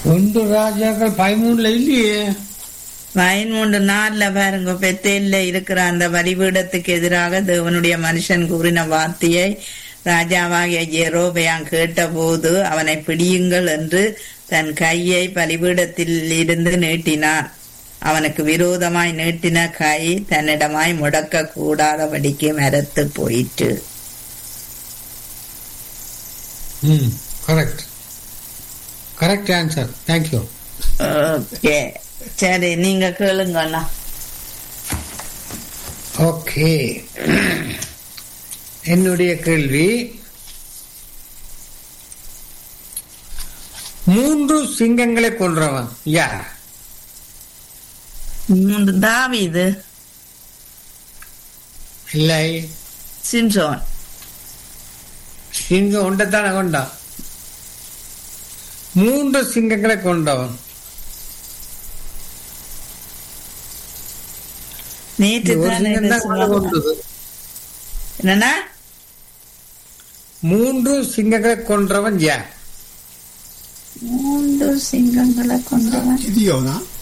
ஒன்று ராஜாக்கள் பதிமூணுல இல்லையே பதிமூன்று நாள்ல பாருங்க பெத்தேல்ல இருக்கிற அந்த பலிபீடத்துக்கு எதிராக தேவனுடைய மனுஷன் கூறின வார்த்தையை ராஜாவாகிய ஜெரோபயான் கேட்டபோது அவனை பிடியுங்கள் என்று தன் கையை பலிபீடத்தில் இருந்து நீட்டினான் அவனுக்கு விரோதமாய் நீட்டின கை தன்னிடமாய் முடக்க கூடாதபடிக்கு மரத்து போயிற்று ம் correct correct answer thank you okay சரி நீங்க கேளுங்க அண்ணா ஓகே என்னுடைய கேள்வி மூன்று சிங்கங்களை கொன்றவன் யார் மூன்று தாவீது இல்லை சிம்சோன் சிங்கம் ஒன்றைத்தானே கொண்டான் மூன்று சிங்கங்களை கொண்டவன் நேற்று ஒரு தானே சிங்கம் இது தான் கொலை சொன்னோம். கொண்டது என்னன்னா மூன்று சிங்கங்களை கொன்றவன் யார் மூன்று சிங்கங்களை கொண்டவன் கிதியோனா